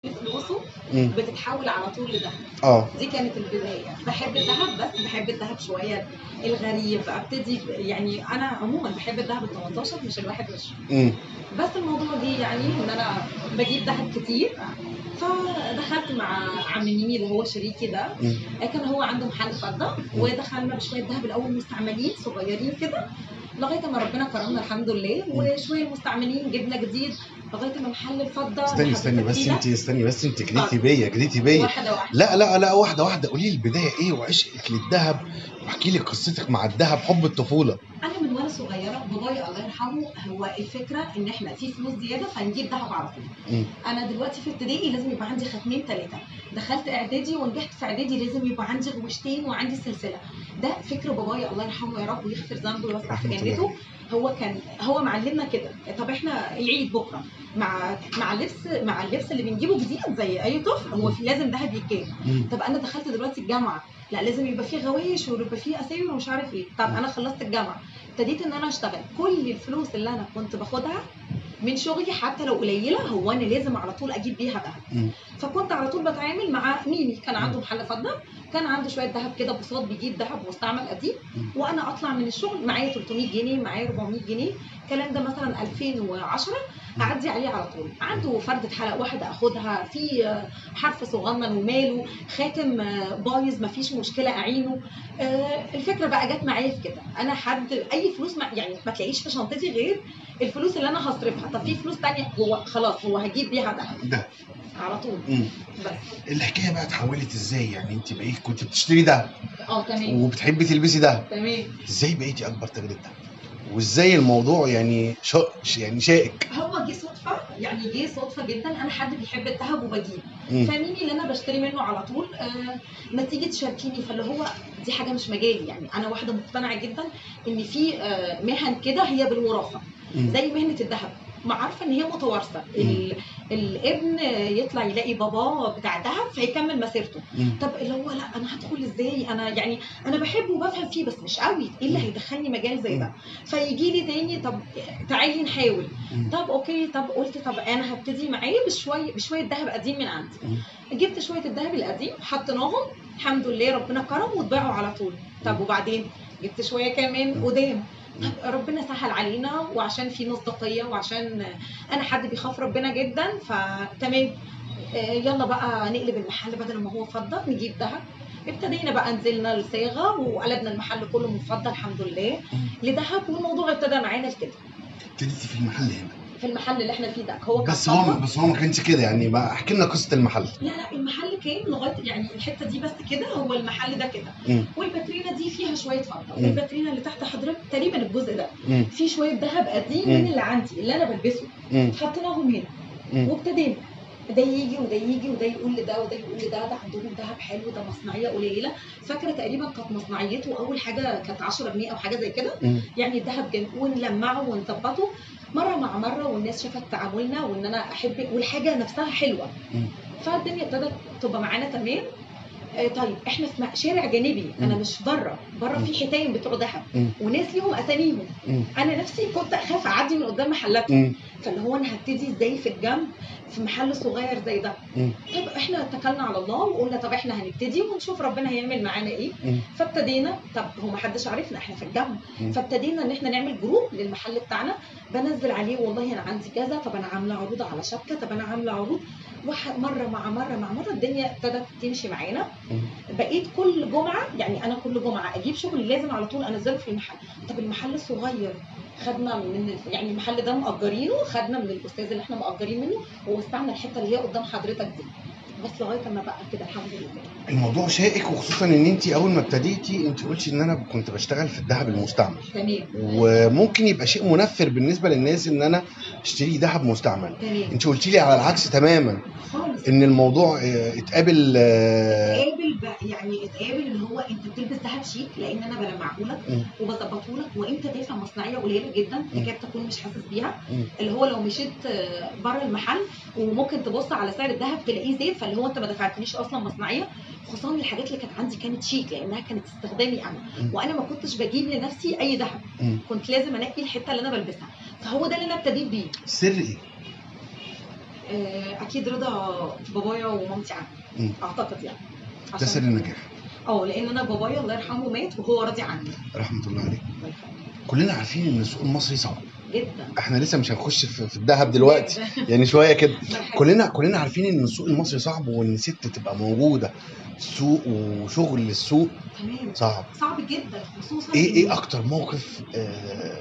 فلوسه مم. بتتحول على طول لذهب اه دي كانت البدايه بحب الذهب بس بحب الذهب شويه الغريب ابتدي ب- يعني انا عموما بحب الذهب ال 18 مش ال 21 مم. بس الموضوع جه يعني ان انا بجيب ذهب كتير فدخلت مع عم ميمي اللي هو شريكي ده مم. كان هو عنده محل فضه ودخلنا بشويه ذهب الاول مستعملين صغيرين كده لغايه ما ربنا كرمنا الحمد لله وشويه مستعملين جبنا جديد لغايه ما محل الفضه استني استني بس حضرتك انت استني بس انت جريتي آه. بيا جريتي بيا واحده واحده لا لا لا واحده واحده قولي لي البدايه ايه وعشقك للذهب واحكي لي قصتك مع الذهب حب الطفوله انا من وانا صغيره بابايا الله يرحمه هو الفكره ان احنا في فلوس زياده فنجيب ذهب على طول مم. انا دلوقتي في ابتدائي لازم يبقى عندي ختمين ثلاثه دخلت اعدادي ونجحت في اعدادي لازم يبقى عندي غوشتين وعندي سلسله ده فكر بابايا الله يرحمه يا رب ويغفر ذنبه ويوسع في رحمة الله جنته هو كان هو معلمنا كده طب احنا العيد بكره مع مع اللبس مع اللبس اللي بنجيبه جديد زي اي طفل هو في لازم ذهب يتجاب مم. طب انا دخلت دلوقتي الجامعه لا لازم يبقى فيه غوايش ويبقى فيه اساور ومش عارف ايه طب انا خلصت الجامعه ابتديت ان انا اشتغل كل الفلوس اللي انا كنت باخدها من شغلي حتى لو قليله هو انا لازم على طول اجيب بيها ذهب مم. فكنت على طول بتعامل مع ميمي كان عنده محل فضه كان عنده شويه ذهب كده بساط بيجيب ذهب مستعمل قديم مم. وانا اطلع من الشغل معايا 300 جنيه معايا 400 جنيه الكلام ده مثلا 2010 اعدي عليه على طول عنده فرده حلق واحده اخدها في آه، حرف صغنن وماله خاتم آه، بايظ مفيش مشكله اعينه آه، الفكره بقى جت معايا في كده انا حد اي فلوس ما يعني ما تلاقيش في شنطتي غير الفلوس اللي انا هصرفها طب في فلوس تانية هو خلاص هو هجيب بيها ذهب ده على طول مم. بس الحكايه بقى اتحولت ازاي يعني انت بقيت كنت بتشتري ده اه تمام وبتحبي تلبسي ده تمام ازاي بقيتي اكبر تاجر ده وازاي الموضوع يعني شا... يعني شائك هو جه صدفه يعني جه صدفه جدا انا حد بيحب الذهب وبجيب مم. فميمي اللي انا بشتري منه على طول آه ما تيجي تشاركيني فاللي هو دي حاجه مش مجالي يعني انا واحده مقتنعه جدا ان في آه مهن كده هي بالوراثه مم. زي مهنه الذهب ما عارفه ان هي متوارثه ال... الابن يطلع يلاقي باباه بتاع ذهب فيكمل مسيرته مم. طب اللي هو لا انا هدخل ازاي انا يعني انا بحبه وبفهم فيه بس مش قوي ايه اللي هيدخلني مجال زي ده فيجي لي تاني طب تعالي نحاول مم. طب اوكي طب قلت طب انا هبتدي معاه بشويه بشويه ذهب قديم من عندي مم. جبت شويه الذهب القديم حطيناهم الحمد لله ربنا كرم واتباعوا على طول طب وبعدين جبت شويه كمان قدام طب ربنا سهل علينا وعشان في مصداقيه وعشان انا حد بيخاف ربنا جدا فتمام آه، يلا بقى نقلب المحل بدل ما هو فضه نجيب ذهب ابتدينا بقى نزلنا الصاغه وقلبنا المحل كله من فضه الحمد لله لذهب والموضوع ابتدى معانا كده ابتديتي في المحل هنا في المحل اللي احنا فيه ده هو كان بس هو فضة. بس هو ما كانش كده يعني ما احكي لنا قصه المحل لا لا المحل كان لغايه يعني الحته دي بس كده هو المحل ده كده مم. والباترينا دي فيها شويه فضه مم. والباترينا اللي تحت حضرتك تقريبا الجزء ده مم. فيه شويه ذهب قديم مم. من اللي عندي اللي انا بلبسه مم. حطيناهم هنا مم. وابتدينا ده يجي وده يجي وده يقول لده وده يقول لده ده عندهم ذهب حلو ده مصنعيه قليله فاكره تقريبا كانت مصنعيته اول حاجه كانت 10 جنيه او حاجه زي كده مم. يعني الذهب جميل ونلمعه ونظبطه مره مع مره والناس شافت تعاملنا وان انا احب والحاجه نفسها حلوه مم. فالدنيا ابتدت تبقى معانا تمام آه، طيب احنا في م- شارع جانبي انا مم. مش بره بره في حيتين بتوع ذهب مم. وناس ليهم اساميهم مم. انا نفسي كنت اخاف اعدي من قدام محلاتهم مم. فاللي هو انا هبتدي ازاي في الجنب في محل صغير زي ده مم. طب احنا اتكلنا على الله وقلنا طب احنا هنبتدي ونشوف ربنا هيعمل معانا ايه مم. فابتدينا طب هو ما حدش عارفنا احنا في الجنب مم. فابتدينا ان احنا نعمل جروب للمحل بتاعنا بنزل عليه والله انا عندي كذا طب انا عامله عروض على شبكه طب انا عامله عروض وح- مره مع مره مع مره الدنيا ابتدت تمشي معانا مم. بقيت كل جمعه يعني انا كل جمعه اجيب شغل لازم على طول انزله في المحل طب المحل صغير خدنا من يعني المحل ده مأجرينه خدنا من الاستاذ اللي احنا مأجرين منه ووسعنا الحته اللي هي قدام حضرتك دي بس لغايه ما بقى كده الحمد لله الموضوع شائك وخصوصا ان انت اول ما ابتديتي انت قلتي ان انا كنت بشتغل في الذهب المستعمل تمام وممكن يبقى شيء منفر بالنسبه للناس ان انا اشتري ذهب مستعمل تمام انت قلتي لي على العكس تماما خالص ان الموضوع اه، اتقابل اه، اتقابل بقى يعني اتقابل اللي هو انت بتلبس ذهب شيك لان انا بلمعه لك مم. وبظبطه لك وانت دافع مصنعيه قليله جدا مم. تكاد تكون مش حاسس بيها مم. اللي هو لو مشيت بره المحل وممكن تبص على سعر الذهب تلاقيه زاد فاللي هو انت ما دفعتليش اصلا مصنعيه خصوصا الحاجات اللي كانت عندي كانت شيك لانها كانت استخدامي انا مم. وانا ما كنتش بجيب لنفسي اي ذهب مم. كنت لازم انقي الحته اللي انا بلبسها فهو ده اللي انا ابتديت بيه السر ايه؟ آه، اكيد رضا بابايا ومامتي عني مم. اعتقد يعني ده عشان- سر النجاح اه لان انا بابايا الله يرحمه مات وهو راضي عني رحمه الله عليه الله يرحمه. كلنا عارفين ان السوق المصري صعب جدا احنا لسه مش هنخش في في الذهب دلوقتي يعني شويه كده كلنا كلنا عارفين ان السوق المصري صعب وان ست تبقى موجوده سوق وشغل السوق تمام صعب صعب جدا خصوصا ايه إن ايه اكتر موقف آه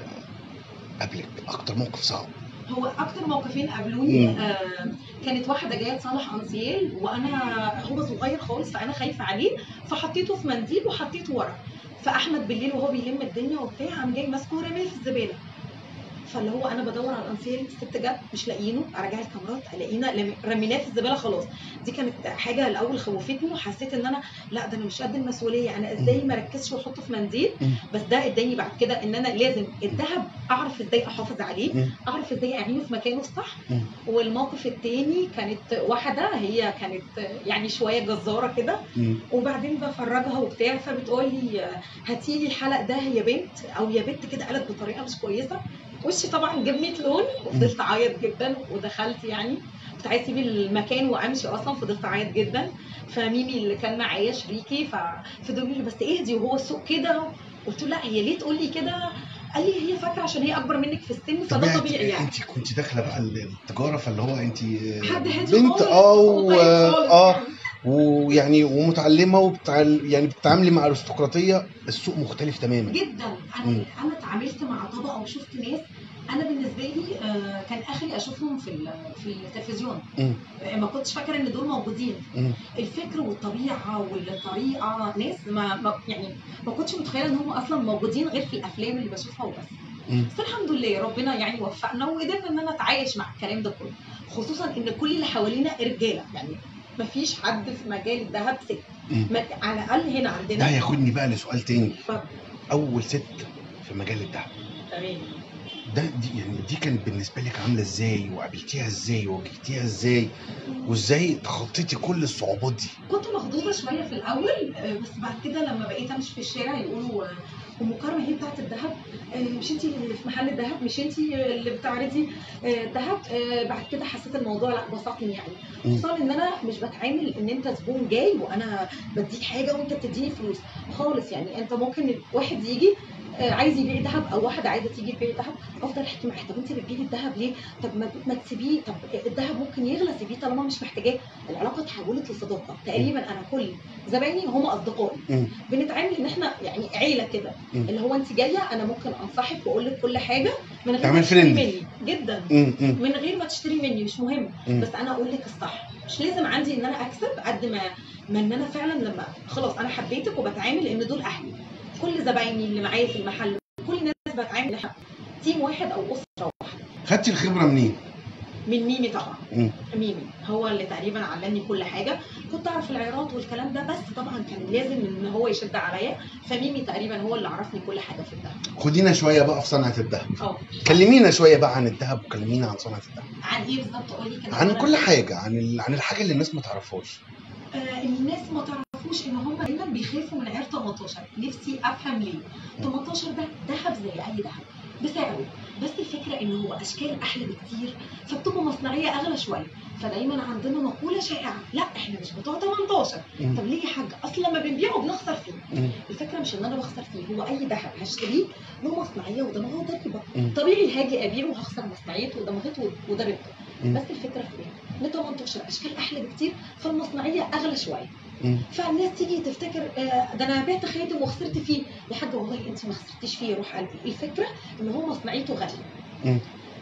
قبلك اكتر موقف صعب هو اكتر موقفين قابلوني مم. آه كانت واحده جايه تصلح انسيال وانا هو صغير خالص فانا خايفه عليه فحطيته في منديل وحطيته ورا فاحمد بالليل وهو بيلم الدنيا وبتاع قام جاي ماسكه ورميه في الزباله فاللي هو انا بدور على الانسيال الست جت مش لاقيينه ارجع الكاميرات الاقينا لم- رميناه في الزباله خلاص دي كانت حاجه الاول خوفتني وحسيت ان انا لا ده انا مش قد المسؤوليه انا ازاي ما ركزش واحطه في منديل مم. بس ده اداني بعد كده ان انا لازم الذهب اعرف ازاي احافظ عليه مم. اعرف ازاي اعينه في مكانه الصح مم. والموقف التاني كانت واحده هي كانت يعني شويه جزاره كده مم. وبعدين بفرجها وبتاع فبتقول لي هاتي لي الحلق ده يا بنت او يا بنت كده قالت بطريقه مش كويسه وشي طبعا جاب 100 لون وفضلت اعيط جدا ودخلت يعني كنت عايزه اسيب المكان وامشي اصلا فضلت اعيط جدا فميمي اللي كان معايا شريكي ففضلوا يقولوا لي بس اهدي وهو السوق كده قلت له لا هي ليه تقول لي كده قال لي هي فاكره عشان هي اكبر منك في السن فده طبيعي يعني انت كنت داخله بقى التجاره فاللي هو انت حد هادي بنت خالص اه و- وطيب خالص اه يعني. ويعني ومتعلمه وبتعل يعني بتتعاملي مع ارستقراطيه السوق مختلف تماما جدا مم. انا انا اتعاملت مع طبقه وشفت ناس انا بالنسبه لي آه، كان اخري اشوفهم في ال- في التلفزيون مم. آه، ما كنتش فاكره ان دول موجودين مم. الفكر والطبيعه والطريقه ناس ما, ما يعني ما كنتش متخيله ان هم اصلا موجودين غير في الافلام اللي بشوفها وبس مم. بس الحمد لله ربنا يعني وفقنا وقدرنا ان انا اتعايش مع الكلام ده كله خصوصا ان كل اللي حوالينا رجاله يعني ما فيش حد في مجال الذهب ست مم. ما- على الاقل هنا ده عندنا هياخدني بقى لسؤال تاني اتفضل. اول ست في مجال الذهب تمام ده دي يعني دي كانت بالنسبه لك عامله ازاي وقابلتيها ازاي وواجهتيها ازاي وازاي تخطيتي كل الصعوبات دي كنت مخضوضه شويه في الاول آه، بس بعد كده لما بقيت امشي في الشارع يقولوا آه، ام كرمه هي بتاعت الذهب آه، مش انت اللي في محل الذهب مش انت اللي بتعرضي آه، الذهب آه، بعد كده حسيت الموضوع لا بسطني يعني مم. خصوصا ان انا مش بتعامل ان انت زبون جاي وانا بديك حاجه وانت بتديني فلوس خالص يعني انت ممكن واحد يجي آه، عايز يبيع ذهب او واحده عايزه تيجي تبيع ذهب افضل احكي معاها طب انت بتجيبي الذهب ليه؟ طب ما, ما تسيبيه طب الذهب ممكن يغلى سيبيه طالما مش محتاجاه العلاقه اتحولت لصداقه تقريبا انا كل زبايني هم اصدقائي مم. بنتعامل ان احنا يعني عيله كده مم. اللي هو انت جايه انا ممكن انصحك واقول لك كل حاجه من غير تعمل ما تشتري friendly. مني جدا مم. مم. من غير ما تشتري مني مش مهم مم. بس انا اقول لك الصح مش لازم عندي ان انا اكسب قد ما ما ان انا فعلا لما خلاص انا حبيتك وبتعامل ان دول اهلي كل زبايني اللي معايا في المحل كل الناس بتعامل احنا تيم واحد او اسره واحده خدتي الخبره منين؟ من ميمي طبعا مم. ميمي هو اللي تقريبا علمني كل حاجه كنت اعرف العيارات والكلام ده بس طبعا كان لازم ان هو يشد عليا فميمي تقريبا هو اللي عرفني كل حاجه في الذهب خدينا شويه بقى في صنعه الذهب اه كلمينا شويه بقى عن الذهب وكلمينا عن صنعه الذهب عن ايه بالظبط قولي كده عن وأنا- كل حاجه عن ال... عن الحاجه اللي الناس ما تعرفهاش آه، الناس ما تعرفوش ان هم دايما بيخافوا من عيار 18 نفسي افهم ليه 18 ده ذهب زي اي ذهب بسعره بس الفكره ان هو اشكال احلى بكتير فبتبقى مصنعيه اغلى شويه فدايما عندنا مقوله شائعه لا احنا مش بتوع 18 مم. طب ليه يا حاج اصل لما بنبيعه بنخسر فيه مم. الفكره مش ان انا بخسر فيه هو اي ذهب هشتريه له مصنعيه ودماغه ضريبه مم. طبيعي هاجي ابيعه وهخسر مصنعيته ودماغته وضريبته مم. بس الفكره في ايه؟ ان 18 اشكال احلى بكتير فالمصنعيه اغلى شويه مم. فالناس تيجي تفتكر آه، ده انا بعت خاتم وخسرت فيه يا حاجه والله انت ما خسرتيش فيه يا روح قلبي الفكره ان هو مصنعيته غاليه مم.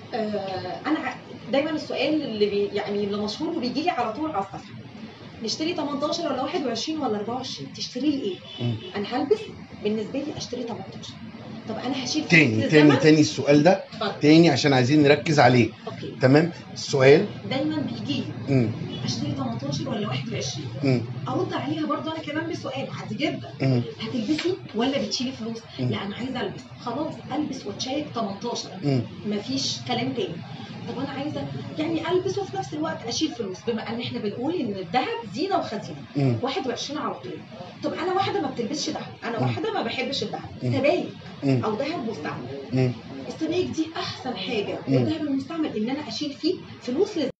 آه، انا ع- دايما السؤال اللي بي يعني اللي مشهور وبيجي لي على طول على الصفحه نشتري 18 ولا 21 ولا 24 تشتري لي ايه؟ مم. انا هلبس بالنسبه لي اشتري 18 طب انا هشيل تاني فلوس تاني للزمن؟ تاني السؤال ده اتفضل. تاني عشان عايزين نركز عليه اوكي تمام السؤال دايما بيجي لي مم. اشتري 18 ولا 21 مم. ارد عليها برضه انا كمان بسؤال عادي جدا مم. هتلبسي ولا بتشيلي فلوس؟ مم. لا انا عايزه البس خلاص البس واتشيك 18 مم. مفيش كلام تاني طب انا عايزه يعني البس وفي نفس الوقت اشيل فلوس بما ان احنا بنقول ان الذهب زينه وخزينه مم. 21 على طول طب انا واحده ما بتلبسش ذهب انا مم. واحده ما بحبش الذهب مم. سبايك مم. او ذهب مستعمل مم. السبايك دي احسن حاجه مم. والذهب المستعمل ان انا اشيل فيه فلوس